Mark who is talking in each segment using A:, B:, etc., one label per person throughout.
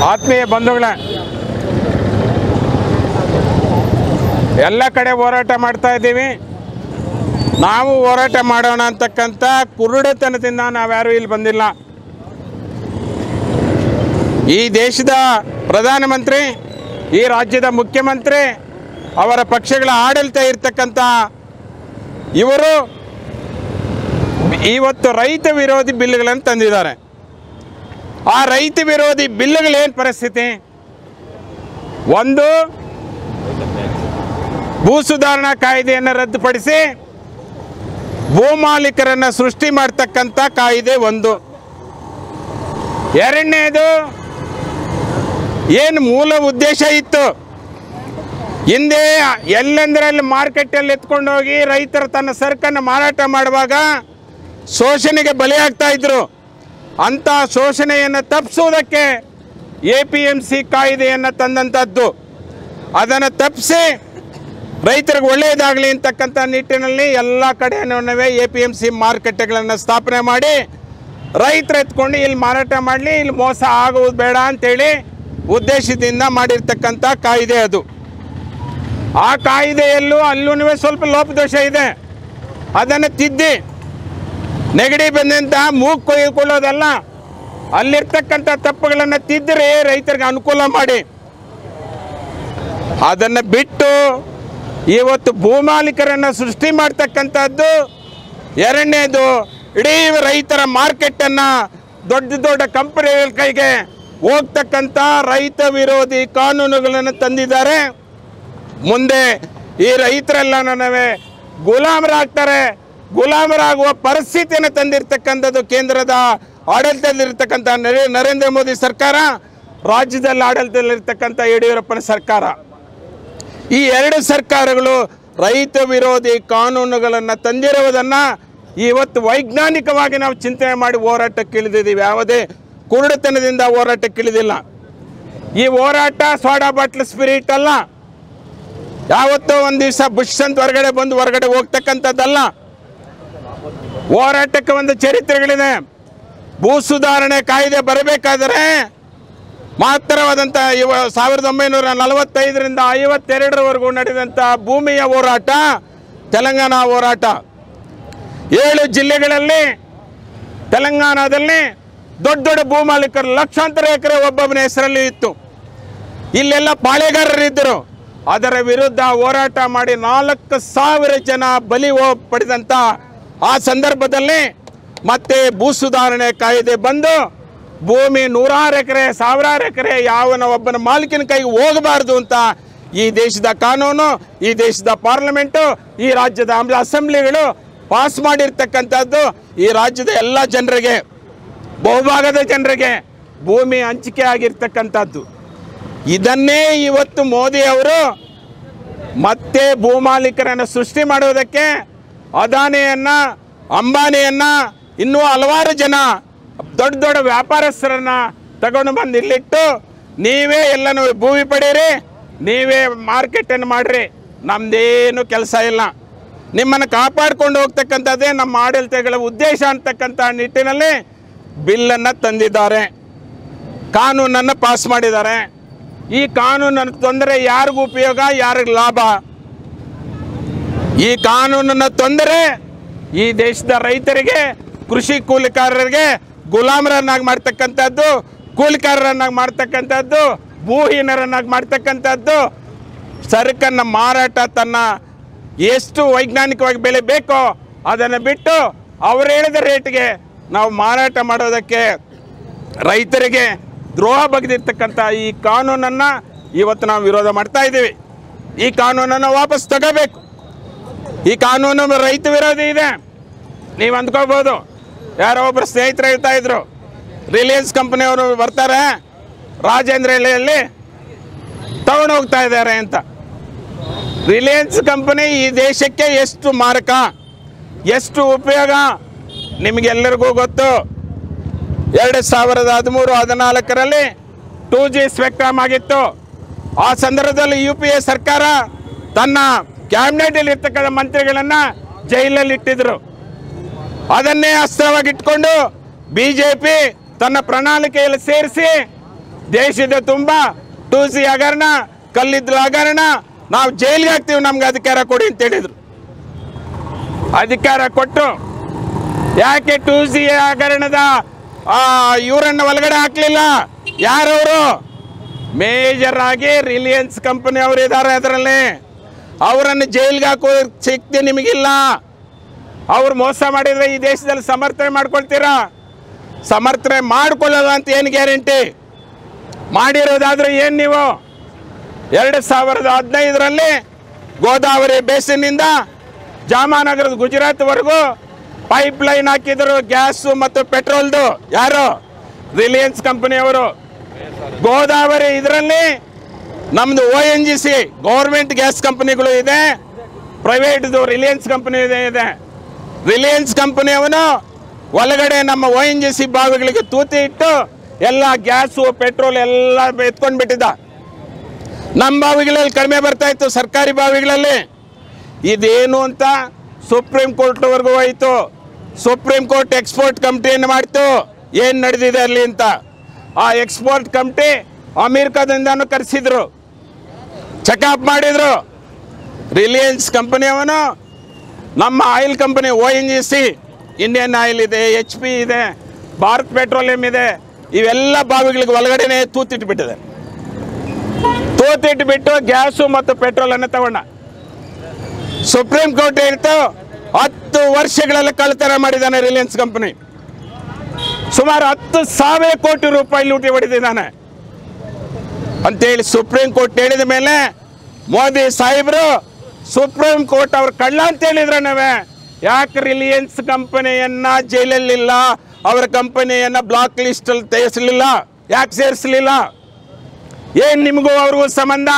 A: ಆತ್ಮೀಯ ಬಂಧುಗಳೇ ಎಲ್ಲ ಕಡೆ ಹೋರಾಟ ಮಾಡ್ತಾ ಇದ್ದೀವಿ ನಾವು ಹೋರಾಟ ಮಾಡೋಣ ಅಂತಕ್ಕಂಥ ಕುರುಡುತನದಿಂದ ನಾವ್ಯಾರೂ ಇಲ್ಲಿ ಬಂದಿಲ್ಲ ಈ ದೇಶದ ಪ್ರಧಾನಮಂತ್ರಿ ಈ ರಾಜ್ಯದ ಮುಖ್ಯಮಂತ್ರಿ ಅವರ ಪಕ್ಷಗಳ ಆಡಳಿತ ಇರ್ತಕ್ಕಂಥ ಇವರು ಇವತ್ತು ರೈತ ವಿರೋಧಿ ಬಿಲ್ಗಳನ್ನು ತಂದಿದ್ದಾರೆ ಆ ರೈತ ವಿರೋಧಿ ಬಿಲ್லுಗಳೇನು ಪರಿಸ್ಥಿತಿ ಒಂದು ಭೂ ಸುಧಾರಣಾ ಕಾಯ್ದೆಯನ್ನು ರದ್ದುಪಡಿಸಿ ಭೂಮಾಲೀಕರನ್ನು ಸೃಷ್ಟಿ ಮಾಡ್ತಕ್ಕಂಥ ಕಾಯ್ದೆ ಒಂದು ಎರಡನೇದು ಏನು ಮೂಲ ಉದ್ದೇಶ ಇತ್ತು ಹಿಂದೆ ಎಲ್ಲೆಂದರಲ್ಲಿ ಮಾರ್ಕೆಟಲ್ಲಿ ಎತ್ಕೊಂಡು ಹೋಗಿ ರೈತರು ತನ್ನ ಸರಕನ್ನು ಮಾರಾಟ ಮಾಡುವಾಗ ಶೋಷಣೆಗೆ ಬಲಿಯಾಗ್ತಾ ಇದ್ರು ಅಂಥ ಶೋಷಣೆಯನ್ನು ತಪ್ಪಿಸುವುದಕ್ಕೆ ಎ ಪಿ ಎಮ್ ಸಿ ಕಾಯ್ದೆಯನ್ನು ತಂದಂಥದ್ದು ಅದನ್ನು ತಪ್ಪಿಸಿ ರೈತರಿಗೆ ಒಳ್ಳೆಯದಾಗಲಿ ಅಂತಕ್ಕಂಥ ನಿಟ್ಟಿನಲ್ಲಿ ಎಲ್ಲ ಕಡೆಯೂ ಎ ಪಿ ಎಮ್ ಸಿ ಮಾರುಕಟ್ಟೆಗಳನ್ನು ಸ್ಥಾಪನೆ ಮಾಡಿ ರೈತರು ಎತ್ಕೊಂಡು ಇಲ್ಲಿ ಮಾರಾಟ ಮಾಡಲಿ ಇಲ್ಲಿ ಮೋಸ ಆಗುವುದು ಬೇಡ ಅಂತೇಳಿ ಉದ್ದೇಶದಿಂದ ಮಾಡಿರ್ತಕ್ಕಂಥ ಕಾಯ್ದೆ ಅದು ಆ ಕಾಯ್ದೆಯಲ್ಲೂ ಅಲ್ಲೂ ಸ್ವಲ್ಪ ಲೋಪದೋಷ ಇದೆ ಅದನ್ನು ತಿದ್ದಿ ನೆಗಡಿ ಬಂದಂಥ ಮೂಗು ಕೊಯ್ಕೊಳ್ಳೋದಲ್ಲ ಅಲ್ಲಿರ್ತಕ್ಕಂಥ ತಪ್ಪುಗಳನ್ನು ತಿದ್ದರೆ ರೈತರಿಗೆ ಅನುಕೂಲ ಮಾಡಿ ಅದನ್ನು ಬಿಟ್ಟು ಇವತ್ತು ಭೂಮಾಲೀಕರನ್ನು ಸೃಷ್ಟಿ ಮಾಡ್ತಕ್ಕಂಥದ್ದು ಎರಡನೇದು ಇಡೀ ರೈತರ ಮಾರ್ಕೆಟನ್ನು ದೊಡ್ಡ ದೊಡ್ಡ ಕಂಪನಿಗಳ ಕೈಗೆ ಹೋಗ್ತಕ್ಕಂಥ ರೈತ ವಿರೋಧಿ ಕಾನೂನುಗಳನ್ನು ತಂದಿದ್ದಾರೆ ಮುಂದೆ ಈ ರೈತರೆಲ್ಲ ನನವೇ ಗುಲಾಮರಾಗ್ತಾರೆ ಗುಲಾಮರಾಗುವ ಪರಿಸ್ಥಿತಿಯನ್ನು ತಂದಿರತಕ್ಕಂಥದ್ದು ಕೇಂದ್ರದ ಆಡಳಿತದಲ್ಲಿರ್ತಕ್ಕಂಥ ನರೇ- ನರೇಂದ್ರ ಮೋದಿ ಸರ್ಕಾರ ರಾಜ್ಯದಲ್ಲಿ ಆಡಳಿತದಲ್ಲಿರ್ತಕ್ಕಂಥ ಯಡಿಯೂರಪ್ಪನ ಸರ್ಕಾರ ಈ ಎರಡು ಸರ್ಕಾರಗಳು ರೈತ ವಿರೋಧಿ ಕಾನೂನುಗಳನ್ನು ತಂದಿರುವುದನ್ನು ಇವತ್ತು ವೈಜ್ಞಾನಿಕವಾಗಿ ನಾವು ಚಿಂತನೆ ಮಾಡಿ ಹೋರಾಟಕ್ಕೆ ಇಳಿದಿದ್ದೀವಿ ಯಾವುದೇ ಕುರುಡುತನದಿಂದ ಹೋರಾಟಕ್ಕೆ ಇಳಿದಿಲ್ಲ ಈ ಹೋರಾಟ ಸೋಡಾ ಬಾಟ್ಲ್ ಸ್ಪಿರಿಟ್ ಅಲ್ಲ ಯಾವತ್ತೋ ಒಂದು ದಿವಸ ಬುಷ್ ಅಂತ ಹೊರಗಡೆ ಬಂದು ಹೊರಗಡೆ ಹೋಗ್ತಕ್ಕಂಥದ್ದಲ್ಲ ಹೋರಾಟಕ್ಕೆ ಒಂದು ಚರಿತ್ರೆಗಳಿದೆ ಭೂ ಸುಧಾರಣೆ ಕಾಯ್ದೆ ಬರಬೇಕಾದರೆ ಮಹತ್ತರವಾದಂಥ ಇವ ಸಾವಿರದ ಒಂಬೈನೂರ ನಲವತ್ತೈದರಿಂದ ಐವತ್ತೆರಡರವರೆಗೂ ನಡೆದಂಥ ಭೂಮಿಯ ಹೋರಾಟ ತೆಲಂಗಾಣ ಹೋರಾಟ ಏಳು ಜಿಲ್ಲೆಗಳಲ್ಲಿ ತೆಲಂಗಾಣದಲ್ಲಿ ದೊಡ್ಡ ದೊಡ್ಡ ಭೂಮಾಲೀಕರು ಲಕ್ಷಾಂತರ ಎಕರೆ ಒಬ್ಬೊಬ್ಬನ ಹೆಸರಲ್ಲಿ ಇತ್ತು ಇಲ್ಲೆಲ್ಲ ಪಾಳೆಗಾರರಿದ್ದರು ಅದರ ವಿರುದ್ಧ ಹೋರಾಟ ಮಾಡಿ ನಾಲ್ಕು ಸಾವಿರ ಜನ ಬಲಿ ಹೋ- ಪಡೆದಂಥ ಆ ಸಂದರ್ಭದಲ್ಲಿ ಮತ್ತೆ ಭೂ ಸುಧಾರಣೆ ಕಾಯ್ದೆ ಬಂದು ಭೂಮಿ ನೂರಾರು ಎಕರೆ ಸಾವಿರಾರು ಎಕರೆ ಯಾವನ ಒಬ್ಬನ ಮಾಲೀಕನ ಕೈಗೆ ಹೋಗಬಾರ್ದು ಅಂತ ಈ ದೇಶದ ಕಾನೂನು ಈ ದೇಶದ ಪಾರ್ಲಿಮೆಂಟು ಈ ರಾಜ್ಯದ ಆಮ್ಲ ಅಸೆಂಬ್ಲಿಗಳು ಪಾಸ್ ಮಾಡಿರ್ತಕ್ಕಂಥದ್ದು ಈ ರಾಜ್ಯದ ಎಲ್ಲ ಜನರಿಗೆ ಬಹುಭಾಗದ ಜನರಿಗೆ ಭೂಮಿ ಹಂಚಿಕೆ ಆಗಿರ್ತಕ್ಕಂಥದ್ದು ಇದನ್ನೇ ಇವತ್ತು ಮೋದಿ ಅವರು ಮತ್ತೆ ಭೂಮಾಲೀಕರನ್ನು ಸೃಷ್ಟಿ ಮಾಡುವುದಕ್ಕೆ ಅದಾನಿಯನ್ನ ಅಂಬಾನಿಯನ್ನ ಇನ್ನೂ ಹಲವಾರು ಜನ ದೊಡ್ಡ ದೊಡ್ಡ ವ್ಯಾಪಾರಸ್ಥರನ್ನ ತಗೊಂಡು ಬಂದು ಇಲ್ಲಿಟ್ಟು ನೀವೇ ಎಲ್ಲನೂ ಭೂಮಿ ಪಡೀರಿ ನೀವೇ ಮಾರ್ಕೆಟನ್ನು ಮಾಡಿರಿ ನಮ್ದೇನು ಕೆಲಸ ಇಲ್ಲ ನಿಮ್ಮನ್ನು ಕಾಪಾಡ್ಕೊಂಡು ಹೋಗ್ತಕ್ಕಂಥದ್ದೇ ನಮ್ಮ ಆಡಳಿತಗಳ ಉದ್ದೇಶ ಅಂತಕ್ಕಂಥ ನಿಟ್ಟಿನಲ್ಲಿ ಬಿಲ್ಲನ್ನು ತಂದಿದ್ದಾರೆ ಕಾನೂನನ್ನು ಪಾಸ್ ಮಾಡಿದ್ದಾರೆ ಈ ಕಾನೂನನ್ನು ತೊಂದರೆ ಯಾರಿಗೂ ಉಪಯೋಗ ಯಾರಿಗೆ ಲಾಭ ಈ ಕಾನೂನನ್ನು ತೊಂದರೆ ಈ ದೇಶದ ರೈತರಿಗೆ ಕೃಷಿ ಕೂಲಿಕಾರರಿಗೆ ಗುಲಾಮರನ್ನಾಗಿ ಮಾಡ್ತಕ್ಕಂಥದ್ದು ಕೂಲಿಕಾರರನ್ನಾಗಿ ಮಾಡ್ತಕ್ಕಂಥದ್ದು ಭೂಹೀನರನ್ನಾಗಿ ಮಾಡ್ತಕ್ಕಂಥದ್ದು ಸರಕನ್ನು ಮಾರಾಟ ತನ್ನ ಎಷ್ಟು ವೈಜ್ಞಾನಿಕವಾಗಿ ಬೆಲೆ ಬೇಕೋ ಅದನ್ನು ಬಿಟ್ಟು ಅವ್ರು ಹೇಳಿದ ರೇಟ್ಗೆ ನಾವು ಮಾರಾಟ ಮಾಡೋದಕ್ಕೆ ರೈತರಿಗೆ ದ್ರೋಹ ಬಗೆದಿರ್ತಕ್ಕಂಥ ಈ ಕಾನೂನನ್ನು ಇವತ್ತು ನಾವು ವಿರೋಧ ಮಾಡ್ತಾ ಇದ್ದೀವಿ ಈ ಕಾನೂನನ್ನು ವಾಪಸ್ ತಗೋಬೇಕು ಈ ಕಾನೂನು ರೈತ ವಿರೋಧಿ ಇದೆ ನೀವು ಅಂದ್ಕೋಬೋದು ಯಾರೋ ಒಬ್ಬರು ಸ್ನೇಹಿತರು ಹೇಳ್ತಾ ಇದ್ರು ರಿಲಯನ್ಸ್ ಕಂಪನಿಯವರು ಬರ್ತಾರೆ ರಾಜೇಂದ್ರ ಹಳ್ಳಿಯಲ್ಲಿ ತಗೊಂಡು ಹೋಗ್ತಾ ಇದ್ದಾರೆ ಅಂತ ರಿಲಯನ್ಸ್ ಕಂಪನಿ ಈ ದೇಶಕ್ಕೆ ಎಷ್ಟು ಮಾರಕ ಎಷ್ಟು ಉಪಯೋಗ ನಿಮಗೆಲ್ಲರಿಗೂ ಗೊತ್ತು ಎರಡು ಸಾವಿರದ ಹದಿಮೂರು ಹದಿನಾಲ್ಕರಲ್ಲಿ ಟೂ ಜಿ ಸ್ಪೆಕ್ಟ್ರಮ್ ಆಗಿತ್ತು ಆ ಸಂದರ್ಭದಲ್ಲಿ ಯು ಪಿ ಎ ಸರ್ಕಾರ ತನ್ನ ಕ್ಯಾಬಿನೆಟಲ್ಲಿ ಇರ್ತಕ್ಕಂಥ ಮಂತ್ರಿಗಳನ್ನು ಜೈಲಲ್ಲಿ ಇಟ್ಟಿದ್ರು ಅದನ್ನೇ ಅಸ್ತ್ರವಾಗಿ ಇಟ್ಕೊಂಡು ಬಿ ಜೆ ಪಿ ತನ್ನ ಪ್ರಣಾಳಿಕೆಯಲ್ಲಿ ಸೇರಿಸಿ ದೇಶದ ತುಂಬ ಟೂ ಸಿ ಹಗರಣ ಕಲ್ಲಿದ್ದಲು ಹಗರಣ ನಾವು ಜೈಲಿಗೆ ಹಾಕ್ತೀವಿ ನಮ್ಗೆ ಅಧಿಕಾರ ಕೊಡಿ ಅಂತ ಹೇಳಿದ್ರು ಅಧಿಕಾರ ಕೊಟ್ಟು ಯಾಕೆ ಟೂ ಸಿ ಹಗರಣದ ಇವರನ್ನ ಒಳಗಡೆ ಹಾಕ್ಲಿಲ್ಲ ಯಾರವರು ಮೇಜರ್ ಆಗಿ ರಿಲಯನ್ಸ್ ಕಂಪನಿ ಅವರು ಇದ್ದಾರೆ ಅದರಲ್ಲಿ ಅವರನ್ನು ಜೈಲಿಗೆ ಹಾಕೋ ಶಕ್ತಿ ನಿಮಗಿಲ್ಲ ಅವ್ರು ಮೋಸ ಮಾಡಿದ್ರೆ ಈ ದೇಶದಲ್ಲಿ ಸಮರ್ಥನೆ ಮಾಡ್ಕೊಳ್ತೀರಾ ಸಮರ್ಥನೆ ಮಾಡ್ಕೊಳ್ಳಲ್ಲ ಅಂತ ಏನು ಗ್ಯಾರಂಟಿ ಮಾಡಿರೋದಾದ್ರೆ ಏನು ನೀವು ಎರಡು ಸಾವಿರದ ಹದಿನೈದರಲ್ಲಿ ಗೋದಾವರಿ ಬೇಸಿನಿಂದ ಜಾಮಾನಗರದ ಗುಜರಾತ್ವರೆಗೂ ಪೈಪ್ ಲೈನ್ ಹಾಕಿದ್ರು ಗ್ಯಾಸು ಮತ್ತು ಪೆಟ್ರೋಲ್ದು ಯಾರು ರಿಲಯನ್ಸ್ ಕಂಪನಿಯವರು ಗೋದಾವರಿ ಇದರಲ್ಲಿ ನಮ್ದು O N G C government gas ಕಂಪನಿಗಳು ಇದೆ ಪ್ರೈವೇಟ್ದು ರಿಲಯನ್ಸ್ ಕಂಪನಿ ಇದೆ ಇದೆ ರಿಲಯನ್ಸ್ ಕಂಪನಿಯವನು ಒಳಗಡೆ ನಮ್ಮ ಓ ಎನ್ ಜಿ ಸಿ ಬಾವಿಗಳಿಗೆ ತೂತಿ ಇಟ್ಟು ಎಲ್ಲ ಗ್ಯಾಸು ಪೆಟ್ರೋಲ್ ಎಲ್ಲ ಎತ್ಕೊಂಡು ಬಿಟ್ಟಿದ್ದ ನಮ್ಮ ಬಾವಿಗಳಲ್ಲಿ ಕಡಿಮೆ ಬರ್ತಾ ಇತ್ತು ಸರ್ಕಾರಿ ಬಾವಿಗಳಲ್ಲಿ ಇದೇನು ಅಂತ ಸುಪ್ರೀಂ ಕೋರ್ಟ್ವರೆಗೂ ಹೋಯಿತು ಸುಪ್ರೀಂ ಕೋರ್ಟ್ ಎಕ್ಸ್ಪೋರ್ಟ್ ಕಮಿಟಿಯನ್ನು ಮಾಡ್ತು ಏನು ನಡೆದಿದೆ ಅಲ್ಲಿ ಅಂತ ಆ ಎಕ್ಸ್ಪೋರ್ಟ್ ಕಮಿಟಿ ಅಮೆರಿಕದಿಂದನೂ ಕರೆಸಿದ್ರು ಚೆಕಪ್ ಮಾಡಿದ್ರು ರಿಲಯನ್ಸ್ ಕಂಪನಿಯವನು ನಮ್ಮ oil company O N G C Indian oil ಇದೆ ಎಚ್ ಪಿ ಇದೆ ಭಾರತ್ ಪೆಟ್ರೋಲಿಯಂ ಇದೆ ಇವೆಲ್ಲ ಬಾವಿಗಳಿಗೆ ಒಳಗಡೆನೆ ತೂತಿಟ್ಬಿಟ್ಟಿದೆ ತೂತಿಟ್ಬಿಟ್ಟು ಗ್ಯಾಸು ಮತ್ತು ಪೆಟ್ರೋಲನ್ನು ತಗೊಂಡ ಸುಪ್ರೀಂ ಕೋರ್ಟ್ ಹೇಳ್ತು ಹತ್ತು ವರ್ಷಗಳಲ್ಲಿ ಕಳ್ಳತನ ಮಾಡಿದ್ದಾನೆ ರಿಲಯನ್ಸ್ ಕಂಪನಿ ಸುಮಾರು ಹತ್ತು ಸಾವಿರ ಕೋಟಿ ರೂಪಾಯಿ ಲೂಟಿ ಹೊಡೆದಿದ್ದಾನೆ ಅಂತೇಳಿ ಸುಪ್ರೀಂ ಕೋರ್ಟ್ ಹೇಳಿದ ಮೇಲೆ ಮೋದಿ ಸಾಹೇಬರು ಸುಪ್ರೀಂ ಕೋರ್ಟ್ ಅವ್ರ ಕಳ್ಳ ಅಂತ ಹೇಳಿದ್ರೆ ನಾವೇ ಯಾಕೆ ರಿಲಯನ್ಸ್ ಕಂಪನಿಯನ್ನ ಜೈಲಲ್ಲಿಲ್ಲ ಅವರ ಕಂಪನಿಯನ್ನ ಬ್ಲಾಕ್ ಲಿಸ್ಟ್ ಅಲ್ಲಿ ತೆಗೆಸಲಿಲ್ಲ ಯಾಕೆ ಸೇರಿಸಲಿಲ್ಲ ಏನ್ ನಿಮಗೂ ಅವ್ರಿಗೂ ಸಂಬಂಧ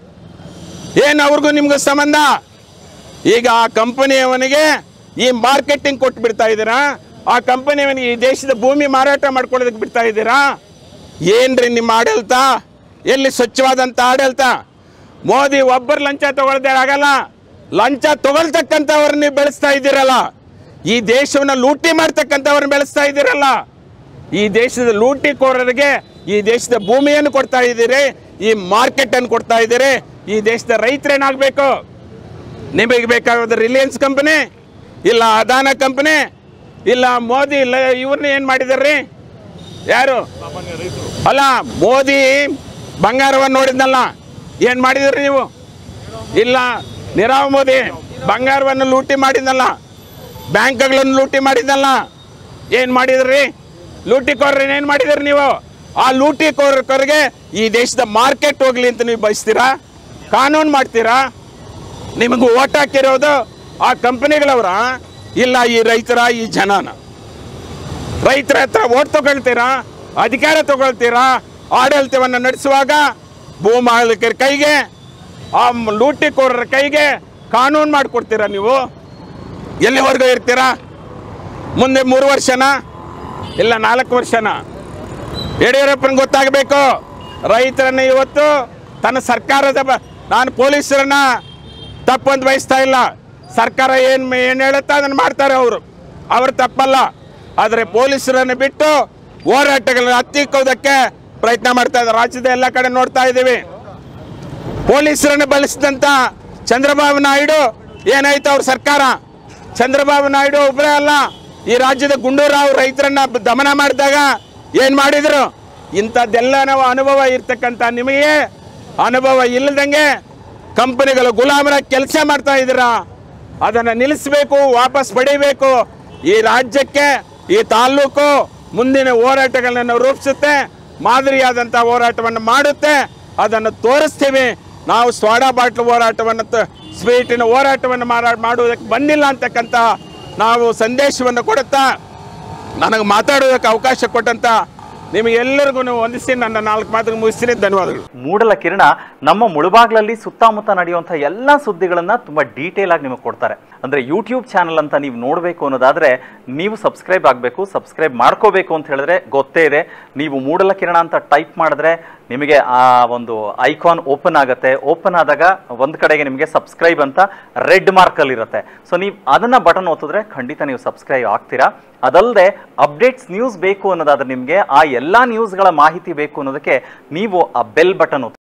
A: ಏನ್ ಅವ್ರಿಗೂ ನಿಮಗೂ ಸಂಬಂಧ ಈಗ ಆ ಕಂಪನಿಯವನಿಗೆ ಈ ಮಾರ್ಕೆಟಿಂಗ್ ಕೊಟ್ಟು ಬಿಡ್ತಾ ಇದ್ದೀರಾ ಆ ಕಂಪನಿಯವನಿಗೆ ಈ ದೇಶದ ಭೂಮಿ ಮಾರಾಟ ಮಾಡ್ಕೊಳ್ಳೋದಕ್ಕೆ ಬಿಡ್ತಾ ಇದ್ದೀರಾ ಏನ್ರಿ ನಿಮ್ಮ ಆಡಳಿತ ಎಲ್ಲಿ ಸ್ವಚ್ಛವಾದಂಥ ಆಡಳಿತ ಮೋದಿ ಒಬ್ಬರು ಲಂಚ ತಗೊಳ್ದೆ ಆಗಲ್ಲ ಲಂಚ ತಗೊಳ್ತಕ್ಕಂಥವ್ರನ್ನ ನೀವು ಬೆಳೆಸ್ತಾ ಇದ್ದೀರಲ್ಲ ಈ ದೇಶವನ್ನ ಲೂಟಿ ಮಾಡ್ತಕ್ಕಂಥವ್ರನ್ನ ಬೆಳೆಸ್ತಾ ಇದ್ದೀರಲ್ಲ ಈ ದೇಶದ ಲೂಟಿಕೋರರಿಗೆ ಈ ದೇಶದ ಭೂಮಿಯನ್ನು ಕೊಡ್ತಾ ಇದ್ದೀರಿ ಈ ಮಾರ್ಕೆಟ್ ಅನ್ನು ಕೊಡ್ತಾ ಇದ್ದೀರಿ ಈ ದೇಶದ ರೈತರೇನಾಗಬೇಕು ನಿಮಗೆ ಬೇಕಾಗೋದು ರಿಲಯನ್ಸ್ ಕಂಪನಿ ಇಲ್ಲ ಅದಾನ ಕಂಪನಿ ಇಲ್ಲ ಮೋದಿ ಇಲ್ಲ ಇವ್ರನ್ನ ಏನು ಮಾಡಿದಾರ್ರಿ ಯಾರು ಅಲ್ಲ ಮೋದಿ ಬಂಗಾರವನ್ನು ನೋಡಿದ್ನಲ್ಲ ಏನು ಮಾಡಿದ್ರಿ ನೀವು ಇಲ್ಲ ನೀರವ್ ಮೋದಿ ಬಂಗಾರವನ್ನು ಲೂಟಿ ಮಾಡಿದ್ನಲ್ಲ ಬ್ಯಾಂಕ್ಗಳನ್ನು ಲೂಟಿ ಮಾಡಿದ್ನಲ್ಲ ಏನು ಮಾಡಿದ್ರಿ ಲೂಟಿಕೋರ್ರನ್ನ ಏನು ಮಾಡಿದ್ರಿ ನೀವು ಆ ಲೂಟಿಕೋರರಿಗೆ ಈ ದೇಶದ ಮಾರ್ಕೆಟ್ ಹೋಗ್ಲಿ ಅಂತ ನೀವು ಬಯಸ್ತೀರಾ ಕಾನೂನು ಮಾಡ್ತೀರಾ ನಿಮಗೂ ಓಟ್ ಹಾಕಿರೋದು ಆ ಕಂಪನಿಗಳವರ ಇಲ್ಲ ಈ ರೈತರ ಈ ಜನನ ರೈತರ ಹತ್ರ ಓಟ್ ತಗೊಳ್ತೀರಾ ಅಧಿಕಾರ ತಗೊಳ್ತೀರಾ ಆಡಳಿತವನ್ನು ನಡೆಸುವಾಗ ಭೂಮಾಲೀಕರ ಕೈಗೆ ಆ ಮ್- ಲೂಟಿಕೋರರ ಕೈಗೆ ಕಾನೂನು ಮಾಡಿಕೊಡ್ತೀರಾ ನೀವು ಎಲ್ಲಿವರೆಗೂ ಇರ್ತೀರಾ ಮುಂದೆ ಮೂರು ವರ್ಷನಾ ಇಲ್ಲ ನಾಲ್ಕು ವರ್ಷನಾ ಯಡಿಯೂರಪ್ಪನಿಗೆ ಗೊತ್ತಾಗಬೇಕು ರೈತರನ್ನ ಇವತ್ತು ತನ್ನ ಸರ್ಕಾರದ ಬ ನಾನು ಪೊಲೀಸರನ್ನ ತಪ್ಪೊಂದು ಬಯಸ್ತಾ ಇಲ್ಲ ಸರ್ಕಾರ ಏನು ಏನು ಹೇಳುತ್ತಾ ಅದನ್ನು ಮಾಡ್ತಾರೆ ಅವರು ಅವರು ತಪ್ಪಲ್ಲ ಆದರೆ ಪೊಲೀಸರನ್ನು ಬಿಟ್ಟು ಹೋರಾಟಗಳನ್ನ ಹತ್ತಿಕ್ಕೋದಕ್ಕೆ ಪ್ರಯತ್ನ ಮಾಡ್ತಾ ಇದ್ದಾರೆ ರಾಜ್ಯದ ಎಲ್ಲ ಕಡೆ ನೋಡ್ತಾ ಇದ್ದೀವಿ ಪೊಲೀಸರನ್ನು ಬಳಸಿದಂಥ ಚಂದ್ರಬಾಬು ನಾಯ್ಡು ಏನಾಯ್ತು ಅವ್ರ ಸರ್ಕಾರ ಚಂದ್ರಬಾಬು ನಾಯ್ಡು ಒಬ್ಬರೇ ಅಲ್ಲ ಈ ರಾಜ್ಯದ ಗುಂಡೂರಾವ್ ರೈತರನ್ನ ಬ- ದಮನ ಮಾಡಿದಾಗ ಏನು ಮಾಡಿದ್ರು ಇಂಥದ್ದೆಲ್ಲ ನಾವು ಅನುಭವ ಇರ್ತಕ್ಕಂಥ ನಿಮಗೆ ಅನುಭವ ಇಲ್ಲದಂಗೆ ಕಂಪನಿಗಳ ಗುಲಾಮರ ಕೆಲಸ ಮಾಡ್ತಾ ಇದ್ದೀರಾ ಅದನ್ನು ನಿಲ್ಲಿಸಬೇಕು ವಾಪಸ್ ಪಡಿಬೇಕು ಈ ರಾಜ್ಯಕ್ಕೆ ಈ ತಾಲ್ಲೂಕು ಮುಂದಿನ ಹೋರಾಟಗಳನ್ನ ರೂಪಿಸುತ್ತೆ ಮಾದರಿಯಾದಂಥ ಹೋರಾಟವನ್ನು ಮಾಡುತ್ತೆ ಅದನ್ನು ತೋರಿಸ್ತೀವಿ ನಾವು ಸೋಡಾ ಬಾಟ್ಲು ಹೋರಾಟವನ್ನು ತ- ಸ್ವೀಟಿನ ಹೋರಾಟವನ್ನು ಮಾರಾ ಮಾಡುವುದಕ್ಕೆ ಬಂದಿಲ್ಲ ಅಂತಕ್ಕಂಥ ನಾವು ಸಂದೇಶವನ್ನು ಕೊಡುತ್ತಾ ನನಗೆ ಮಾತಾಡೋದಕ್ಕೆ ಅವಕಾಶ ಕೊಟ್ಟಂತ ನಿಮಗೆಲ್ಲರಿಗೂ ವಂದಿಸಿ ನನ್ನ ನಾಲ್ಕು ಮಾತಿಗೆ ಮುಗಿಸ್ತೀನಿ ಧನ್ಯವಾದಗಳು
B: ಮೂಡಲ ಕಿರಣ ನಮ್ಮ ಮುಳುಬಾಗ್ಲಲ್ಲಿ ಸುತ್ತಮುತ್ತ ನಡೆಯುವಂಥ ಎಲ್ಲ ಸುದ್ದಿಗಳನ್ನು ತುಂಬ ಡೀಟೇಲ್ ಆಗಿ ನಿಮಗೆ ಕೊಡ್ತಾರೆ ಅಂದರೆ ಯೂಟ್ಯೂಬ್ ಚಾನಲ್ ಅಂತ ನೀವು ನೋಡಬೇಕು ಅನ್ನೋದಾದರೆ ನೀವು ಸಬ್ಸ್ಕ್ರೈಬ್ ಆಗಬೇಕು ಸಬ್ಸ್ಕ್ರೈಬ್ ಮಾಡ್ಕೋಬೇಕು ಅಂತ ಹೇಳಿದ್ರೆ ಗೊತ್ತೇ ಇದೆ ನೀವು ಮೂಡಲ ಕಿರಣ ಅಂತ ಟೈಪ್ ಮಾಡಿದ್ರೆ ನಿಮಗೆ ಆ ಒಂದು ಐಕಾನ್ ಓಪನ್ ಆಗುತ್ತೆ ಓಪನ್ ಆದಾಗ ಒಂದು ಕಡೆಗೆ ನಿಮಗೆ ಸಬ್ಸ್ಕ್ರೈಬ್ ಅಂತ ರೆಡ್ ಮಾರ್ಕಲ್ಲಿ ಇರುತ್ತೆ ಸೊ ನೀವು ಅದನ್ನ ಬಟನ್ ಒತ್ತಿದ್ರೆ ಖಂಡಿತ ನೀವು ಸಬ್ಸ್ಕ್ರೈಬ್ ಆಗ್ತೀರಾ ಅದಲ್ಲದೆ ಅಪ್ಡೇಟ್ಸ್ ನ್ಯೂಸ್ ಬೇಕು ಅನ್ನೋದಾದ್ರೆ ನಿಮಗೆ ಆ ಎಲ್ಲ ನ್ಯೂಸ್ಗಳ ಮಾಹಿತಿ ಬೇಕು ಅನ್ನೋದಕ್ಕೆ ನೀವು ಆ ಬೆಲ್ ಬಟನ್